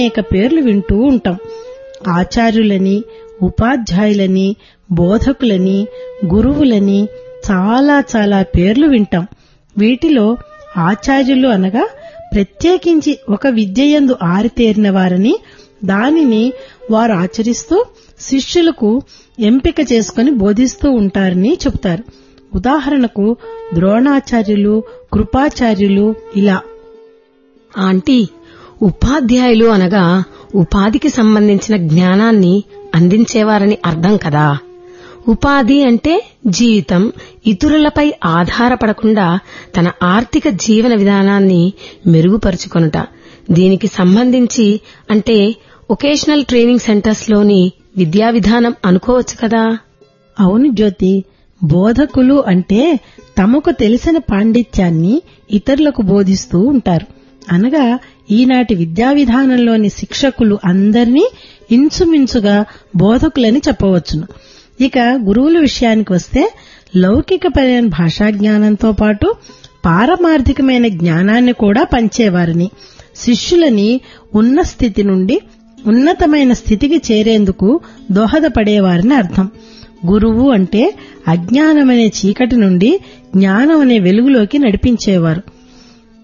అనేక పేర్లు వింటూ ఉంటాం ఆచార్యులని ఉపాధ్యాయులని బోధకులని గురువులని చాలా చాలా పేర్లు వింటాం వీటిలో ఆచార్యులు అనగా ప్రత్యేకించి ఒక విద్యయందు ఆరితేరిన వారని దానిని వారు ఆచరిస్తూ శిష్యులకు ఎంపిక చేసుకుని బోధిస్తూ ఉంటారని చెబుతారు ఉదాహరణకు ద్రోణాచార్యులు కృపాచార్యులు ఇలా ఆంటీ ఉపాధ్యాయులు అనగా ఉపాధికి సంబంధించిన జ్ఞానాన్ని అందించేవారని అర్థం కదా ఉపాధి అంటే జీవితం ఇతరులపై ఆధారపడకుండా తన ఆర్థిక జీవన విధానాన్ని మెరుగుపరుచుకొనుట దీనికి సంబంధించి అంటే ఒకేషనల్ ట్రైనింగ్ సెంటర్స్లోని విద్యా విధానం అనుకోవచ్చు కదా అవును జ్యోతి బోధకులు అంటే తమకు తెలిసిన పాండిత్యాన్ని ఇతరులకు బోధిస్తూ ఉంటారు అనగా ఈనాటి విద్యా విధానంలోని శిక్షకులు అందరినీ ఇంచుమించుగా బోధకులని చెప్పవచ్చును ఇక గురువుల విషయానికి వస్తే లౌకికపరమైన భాషా జ్ఞానంతో పాటు పారమార్థికమైన జ్ఞానాన్ని కూడా పంచేవారని శిష్యులని ఉన్న స్థితి నుండి ఉన్నతమైన స్థితికి చేరేందుకు దోహదపడేవారని అర్థం గురువు అంటే అజ్ఞానమనే చీకటి నుండి జ్ఞానం అనే వెలుగులోకి నడిపించేవారు